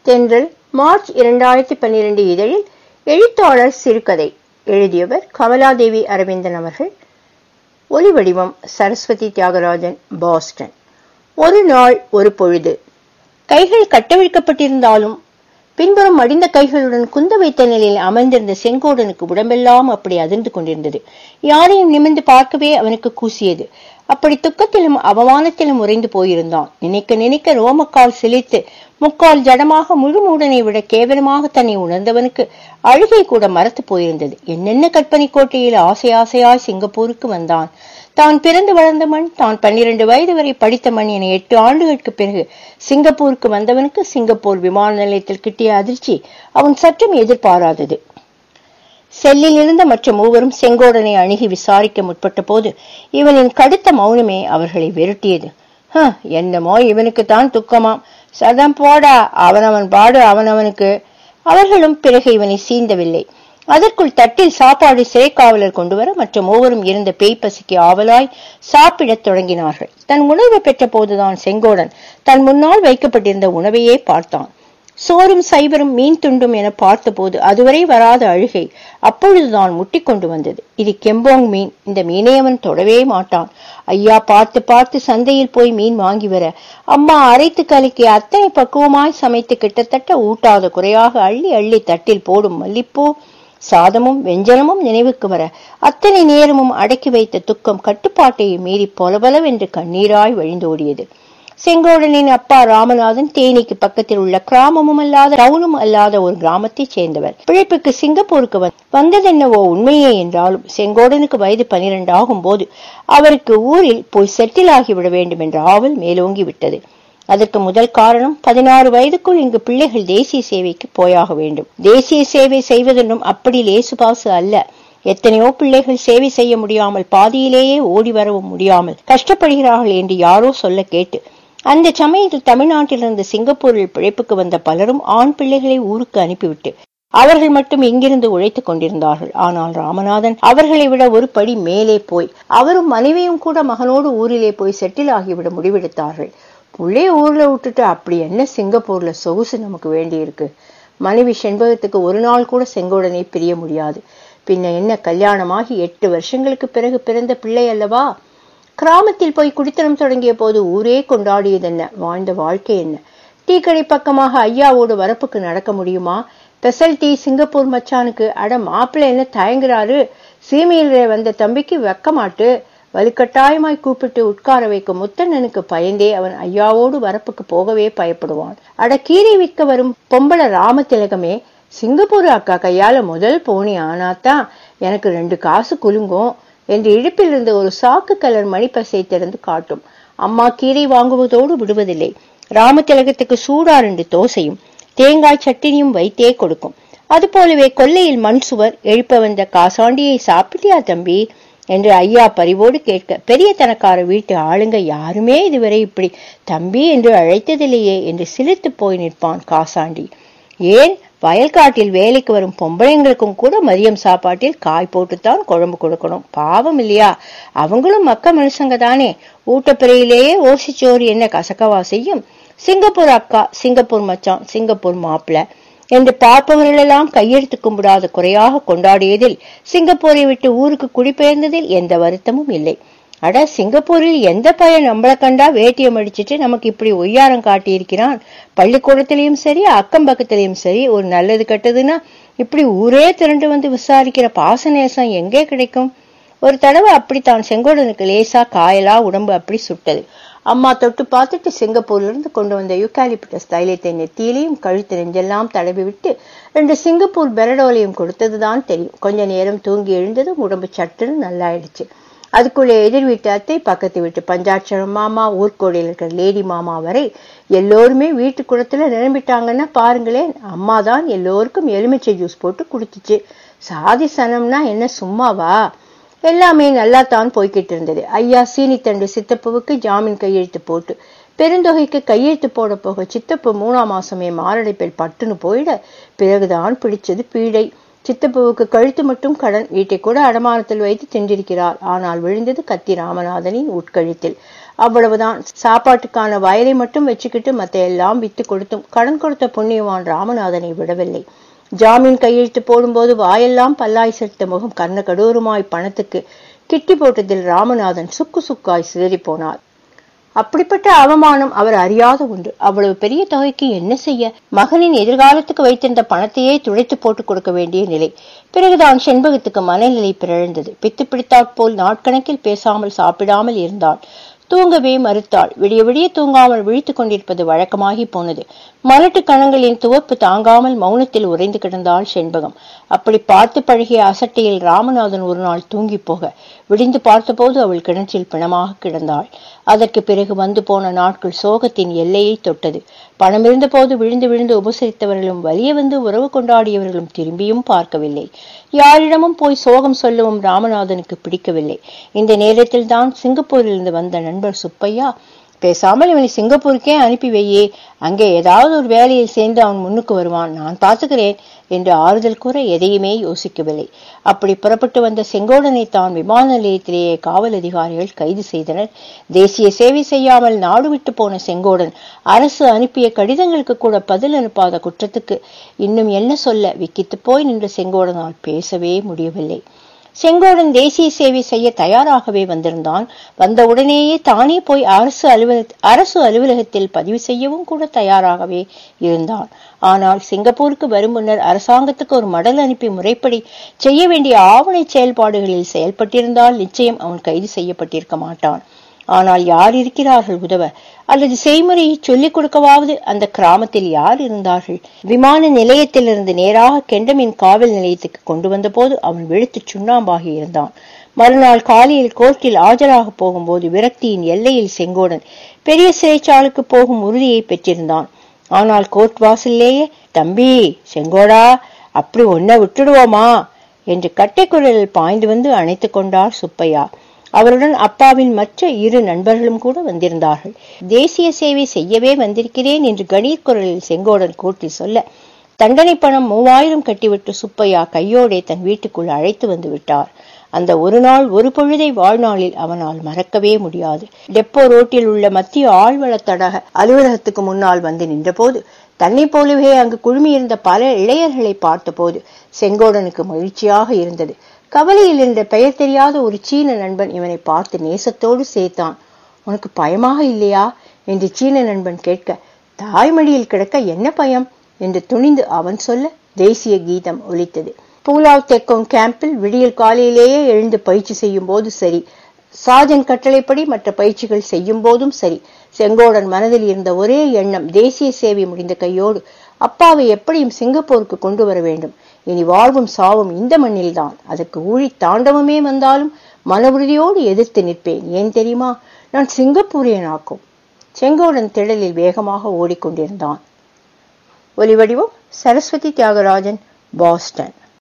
தென்றல் மார்ச் இரண்டாயிரத்தி பன்னிரண்டு இதழில் எழுத்தாளர் சிறுகதை எழுதியவர் கமலாதேவி அரவிந்தன் அவர்கள் ஒலி வடிவம் சரஸ்வதி தியாகராஜன் பாஸ்டன் ஒரு நாள் ஒரு பொழுது கைகள் கட்டவிழ்க்கப்பட்டிருந்தாலும் பின்புறம் மடிந்த கைகளுடன் குந்த வைத்த நிலையில் அமர்ந்திருந்த செங்கோடனுக்கு உடம்பெல்லாம் அப்படி அதிர்ந்து கொண்டிருந்தது யாரையும் நிமிர்ந்து பார்க்கவே அவனுக்கு கூசியது அப்படி துக்கத்திலும் அவமானத்திலும் உறைந்து போயிருந்தான் நினைக்க நினைக்க ரோமக்கால் சிலித்து முக்கால் ஜடமாக முழு மூடனை விட கேவலமாக தன்னை உணர்ந்தவனுக்கு அழுகை கூட மறத்து போயிருந்தது என்னென்ன கற்பனை கோட்டையில் ஆசை ஆசையாய் சிங்கப்பூருக்கு வந்தான் தான் பிறந்து வளர்ந்த மண் தான் பன்னிரண்டு வயது வரை படித்த மண் என எட்டு ஆண்டுகளுக்கு பிறகு சிங்கப்பூருக்கு வந்தவனுக்கு சிங்கப்பூர் விமான நிலையத்தில் கிட்டிய அதிர்ச்சி அவன் சற்றும் எதிர்பாராதது செல்லில் இருந்த மற்ற மூவரும் செங்கோடனை அணுகி விசாரிக்க முற்பட்ட போது இவனின் கடுத்த மௌனமே அவர்களை விரட்டியது என்னமோ இவனுக்கு தான் துக்கமாம் சதம் போடா அவனவன் பாடு அவனவனுக்கு அவர்களும் பிறகு இவனை சீந்தவில்லை அதற்குள் தட்டில் சாப்பாடு சிறைக்காவலர் கொண்டு வர மற்ற மூவரும் இருந்த பேய் பசிக்கு ஆவலாய் சாப்பிடத் தொடங்கினார்கள் தன் உணவு பெற்ற போதுதான் செங்கோடன் தன் முன்னால் வைக்கப்பட்டிருந்த உணவையே பார்த்தான் சோறும் சைவரும் மீன் துண்டும் என பார்த்தபோது அதுவரை வராத அழுகை அப்பொழுதுதான் முட்டி கொண்டு வந்தது இது கெம்போங் மீன் இந்த மீனை அவன் தொடவே மாட்டான் ஐயா பார்த்து பார்த்து சந்தையில் போய் மீன் வாங்கி வர அம்மா அரைத்து கலக்கி அத்தனை பக்குவமாய் சமைத்து கிட்டத்தட்ட ஊட்டாத குறையாக அள்ளி அள்ளி தட்டில் போடும் மல்லிப்பூ சாதமும் வெஞ்சனமும் நினைவுக்கு வர அத்தனை நேரமும் அடக்கி வைத்த துக்கம் கட்டுப்பாட்டையும் மீறி பொலபலவென்று கண்ணீராய் வழிந்தோடியது செங்கோடனின் அப்பா ராமநாதன் தேனிக்கு பக்கத்தில் உள்ள கிராமமும் அல்லாத டவுனும் அல்லாத ஒரு கிராமத்தைச் சேர்ந்தவர் பிழைப்புக்கு சிங்கப்பூருக்கு வந்ததென்னவோ உண்மையே என்றாலும் செங்கோடனுக்கு வயது பனிரெண்டு ஆகும் போது அவருக்கு ஊரில் போய் செட்டில் ஆகிவிட வேண்டும் என்ற ஆவல் மேலோங்கி விட்டது அதற்கு முதல் காரணம் பதினாறு வயதுக்குள் இங்கு பிள்ளைகள் தேசிய சேவைக்கு போயாக வேண்டும் தேசிய சேவை செய்வதென்றும் அப்படி லேசுபாசு அல்ல எத்தனையோ பிள்ளைகள் சேவை செய்ய முடியாமல் பாதியிலேயே ஓடி வரவும் முடியாமல் கஷ்டப்படுகிறார்கள் என்று யாரோ சொல்ல கேட்டு அந்த சமயத்தில் தமிழ்நாட்டிலிருந்து சிங்கப்பூரில் பிழைப்புக்கு வந்த பலரும் ஆண் பிள்ளைகளை ஊருக்கு அனுப்பிவிட்டு அவர்கள் மட்டும் இங்கிருந்து உழைத்துக் கொண்டிருந்தார்கள் ஆனால் ராமநாதன் அவர்களை விட ஒரு படி மேலே போய் அவரும் மனைவியும் கூட மகனோடு ஊரிலே போய் செட்டில் ஆகிவிட முடிவெடுத்தார்கள் புள்ளைய ஊர்ல விட்டுட்டு அப்படி என்ன சிங்கப்பூர்ல சொகுசு நமக்கு வேண்டி இருக்கு மனைவி செண்பகத்துக்கு ஒரு நாள் கூட செங்கோடனை பிரிய முடியாது பின்ன என்ன கல்யாணமாகி எட்டு வருஷங்களுக்கு பிறகு பிறந்த பிள்ளை அல்லவா கிராமத்தில் போய் குடித்தனம் தொடங்கிய போது ஊரே கொண்டாடியதென்ன வாழ்ந்த வாழ்க்கை என்ன டீ கடை பக்கமாக ஐயாவோடு வரப்புக்கு நடக்க முடியுமா ஸ்பெஷல் டீ சிங்கப்பூர் மச்சானுக்கு அட மாப்பிள்ளை என்ன தயங்குறாரு சீமையில் வந்த தம்பிக்கு வெக்க மாட்டு வலுக்கட்டாயமாய் கூப்பிட்டு உட்கார வைக்கும் முத்தண்ணனுக்கு பயந்தே அவன் ஐயாவோடு வரப்புக்கு போகவே பயப்படுவான் அட கீரை விற்க வரும் பொம்பள ராமதிலகமே சிங்கப்பூர் அக்கா கையால முதல் போனி ஆனாதான் எனக்கு ரெண்டு காசு குலுங்கும் என்று இடுப்பில் இருந்த ஒரு சாக்கு கலர் மணிப்பசை திறந்து காட்டும் அம்மா கீரை வாங்குவதோடு விடுவதில்லை ராமதிலகத்துக்கு சூடா ரெண்டு தோசையும் தேங்காய் சட்டினியும் வைத்தே கொடுக்கும் அது போலவே கொல்லையில் மண் சுவர் எழுப்ப வந்த காசாண்டியை சாப்பிட்டியா தம்பி என்று ஐயா பரிவோடு கேட்க பெரிய தனக்கார வீட்டு ஆளுங்க யாருமே இதுவரை இப்படி தம்பி என்று அழைத்ததில்லையே என்று சிலிர்த்து போய் நிற்பான் காசாண்டி ஏன் வயல்காட்டில் வேலைக்கு வரும் பொம்பளைங்களுக்கும் கூட மதியம் சாப்பாட்டில் காய் போட்டுத்தான் குழம்பு கொடுக்கணும் பாவம் இல்லையா அவங்களும் மக்க மனுஷங்க தானே ஊட்டப்பிறையிலேயே ஓசிச்சோறு என்ன கசக்கவா செய்யும் சிங்கப்பூர் அக்கா சிங்கப்பூர் மச்சான் சிங்கப்பூர் மாப்பிள்ள என்று பார்ப்பவர்களெல்லாம் கையெழுத்து கும்பிடாத குறையாக கொண்டாடியதில் சிங்கப்பூரை விட்டு ஊருக்கு குடிபெயர்ந்ததில் எந்த வருத்தமும் இல்லை அட சிங்கப்பூரில் எந்த பையன் நம்மளை கண்டா வேட்டியம் அடிச்சிட்டு நமக்கு இப்படி ஒய்யாரம் காட்டியிருக்கிறான் பள்ளிக்கூடத்திலையும் சரி அக்கம் பக்கத்திலையும் சரி ஒரு நல்லது கெட்டதுன்னா இப்படி ஊரே திரண்டு வந்து விசாரிக்கிற பாசநேசம் எங்கே கிடைக்கும் ஒரு தடவை அப்படித்தான் செங்கோடனுக்கு லேசா காயலா உடம்பு அப்படி சுட்டது அம்மா தொட்டு பார்த்துட்டு சிங்கப்பூர்ல இருந்து கொண்டு வந்த யூகாலிப்டஸ் தைலத்தை நெத்தியிலையும் கழுத்து நெஞ்செல்லாம் தடவி விட்டு ரெண்டு சிங்கப்பூர் பெரடோலையும் கொடுத்ததுதான் தெரியும் கொஞ்ச நேரம் தூங்கி எழுந்ததும் உடம்பு சட்டுன்னு நல்லாயிடுச்சு அதுக்குள்ளே எதிர் வீட்டு அத்தை பக்கத்து வீட்டு பஞ்சாட்சரம் மாமா ஊர்கோடையில் இருக்கிற லேடி மாமா வரை எல்லோருமே வீட்டு குளத்துல நிரம்பிட்டாங்கன்னா பாருங்களேன் அம்மா தான் எல்லோருக்கும் எலுமிச்சை ஜூஸ் போட்டு குடிச்சிச்சு சாதி சனம்னா என்ன சும்மாவா எல்லாமே நல்லா தான் போய்கிட்டு இருந்தது ஐயா சீனித்தண்டு சித்தப்புவுக்கு ஜாமீன் கையெழுத்து போட்டு பெருந்தொகைக்கு கையெழுத்து போட போக சித்தப்பு மூணாம் மாசமே மாரடைப்பில் பட்டுன்னு போயிட பிறகுதான் பிடிச்சது பீடை சித்தப்புவுக்கு கழுத்து மட்டும் கடன் வீட்டை கூட அடமானத்தில் வைத்து தின்றிருக்கிறார் ஆனால் விழுந்தது கத்தி ராமநாதனின் உட்கழுத்தில் அவ்வளவுதான் சாப்பாட்டுக்கான வயலை மட்டும் வச்சுக்கிட்டு மத்த எல்லாம் வித்து கொடுத்தும் கடன் கொடுத்த புண்ணியவான் ராமநாதனை விடவில்லை ஜாமீன் கையெழுத்து போடும்போது வாயெல்லாம் பல்லாய் செலுத்த முகம் கர்ண கடூரமாய் பணத்துக்கு கிட்டி போட்டதில் ராமநாதன் சுக்கு சுக்காய் சிதறி போனார் அப்படிப்பட்ட அவமானம் அவர் அறியாத ஒன்று அவ்வளவு பெரிய தொகைக்கு என்ன செய்ய மகனின் எதிர்காலத்துக்கு வைத்திருந்த பணத்தையே துடைத்து போட்டு கொடுக்க வேண்டிய நிலை பிறகுதான் செண்பகத்துக்கு மனநிலை பிறழ்ந்தது பித்து பிடித்தாற் நாட்கணக்கில் பேசாமல் சாப்பிடாமல் இருந்தாள் தூங்கவே மறுத்தாள் விடிய விடிய தூங்காமல் விழித்துக் கொண்டிருப்பது வழக்கமாகி போனது மலட்டு கணங்களின் துவப்பு தாங்காமல் மௌனத்தில் உறைந்து கிடந்தாள் செண்பகம் அப்படி பார்த்து பழகிய அசட்டையில் ராமநாதன் ஒரு நாள் தூங்கி போக விடிந்து பார்த்தபோது அவள் கிணற்றில் பிணமாக கிடந்தாள் அதற்கு பிறகு வந்து போன நாட்கள் சோகத்தின் எல்லையை தொட்டது பணம் இருந்தபோது விழுந்து விழுந்து உபசரித்தவர்களும் வலிய வந்து உறவு கொண்டாடியவர்களும் திரும்பியும் பார்க்கவில்லை யாரிடமும் போய் சோகம் சொல்லவும் ராமநாதனுக்கு பிடிக்கவில்லை இந்த நேரத்தில் தான் சிங்கப்பூரிலிருந்து வந்த நண்பர் சுப்பையா பேசாமல் இவனை சிங்கப்பூருக்கே அனுப்பி வையே அங்கே ஏதாவது ஒரு வேலையில் சேர்ந்து அவன் முன்னுக்கு வருவான் நான் பார்த்துக்கிறேன் என்று ஆறுதல் கூற எதையுமே யோசிக்கவில்லை அப்படி புறப்பட்டு வந்த செங்கோடனை தான் விமான நிலையத்திலேயே காவல் அதிகாரிகள் கைது செய்தனர் தேசிய சேவை செய்யாமல் நாடு விட்டு போன செங்கோடன் அரசு அனுப்பிய கடிதங்களுக்கு கூட பதில் அனுப்பாத குற்றத்துக்கு இன்னும் என்ன சொல்ல விக்கித்து போய் நின்ற செங்கோடனால் பேசவே முடியவில்லை செங்கோடன் தேசிய சேவை செய்ய தயாராகவே வந்திருந்தான் வந்த உடனேயே தானே போய் அரசு அலுவலக அரசு அலுவலகத்தில் பதிவு செய்யவும் கூட தயாராகவே இருந்தான் ஆனால் சிங்கப்பூருக்கு வரும் முன்னர் அரசாங்கத்துக்கு ஒரு மடல் அனுப்பி முறைப்படி செய்ய வேண்டிய ஆவண செயல்பாடுகளில் செயல்பட்டிருந்தால் நிச்சயம் அவன் கைது செய்யப்பட்டிருக்க மாட்டான் ஆனால் யார் இருக்கிறார்கள் உதவ அல்லது செய்முறையை சொல்லிக் கொடுக்கவாவது அந்த கிராமத்தில் யார் இருந்தார்கள் விமான நிலையத்திலிருந்து நேராக கெண்டமின் காவல் நிலையத்துக்கு கொண்டு வந்த போது அவன் வெளுத்து சுண்ணாம்பாகி இருந்தான் மறுநாள் காலையில் கோர்ட்டில் ஆஜராக போகும்போது விரக்தியின் எல்லையில் செங்கோடன் பெரிய சிறைச்சாலுக்கு போகும் உறுதியை பெற்றிருந்தான் ஆனால் கோர்ட் வாசல்லேயே தம்பி செங்கோடா அப்படி ஒன்ன விட்டுடுவோமா என்று கட்டை குரலில் பாய்ந்து வந்து அணைத்துக் கொண்டார் சுப்பையா அவருடன் அப்பாவின் மற்ற இரு நண்பர்களும் கூட வந்திருந்தார்கள் தேசிய சேவை செய்யவே வந்திருக்கிறேன் என்று கணீர் குரலில் செங்கோடன் கோர்ட்டில் சொல்ல தண்டனை பணம் மூவாயிரம் கட்டிவிட்டு சுப்பையா கையோடே தன் வீட்டுக்குள் அழைத்து வந்து விட்டார் அந்த ஒரு நாள் ஒரு பொழுதை வாழ்நாளில் அவனால் மறக்கவே முடியாது டெப்போ ரோட்டில் உள்ள மத்திய ஆழ்வள தடக அலுவலகத்துக்கு முன்னால் வந்து நின்றபோது தன்னை போலவே அங்கு குழுமியிருந்த பல இளையர்களை பார்த்தபோது செங்கோடனுக்கு மகிழ்ச்சியாக இருந்தது கவலையில் இருந்த பெயர் தெரியாத ஒரு சீன நண்பன் இவனை பார்த்து நேசத்தோடு சேர்த்தான் உனக்கு பயமாக இல்லையா என்று சீன நண்பன் கேட்க தாய்மடியில் கிடக்க என்ன பயம் என்று துணிந்து அவன் சொல்ல தேசிய கீதம் ஒலித்தது பூலாவ் தெக்கோங் கேம்பில் விடியல் காலையிலேயே எழுந்து பயிற்சி செய்யும் போது சரி சாஜன் கட்டளைப்படி மற்ற பயிற்சிகள் செய்யும் போதும் சரி செங்கோடன் மனதில் இருந்த ஒரே எண்ணம் தேசிய சேவை முடிந்த கையோடு அப்பாவை எப்படியும் சிங்கப்பூருக்கு கொண்டு வர வேண்டும் இனி வாழ்வும் சாவும் இந்த மண்ணில்தான் அதற்கு ஊழி தாண்டவமே வந்தாலும் மன உறுதியோடு எதிர்த்து நிற்பேன் ஏன் தெரியுமா நான் சிங்கப்பூரியனாக்கும் செங்கோடன் திடலில் வேகமாக ஓடிக்கொண்டிருந்தான் ஒலிவடிவம் சரஸ்வதி தியாகராஜன் பாஸ்டன்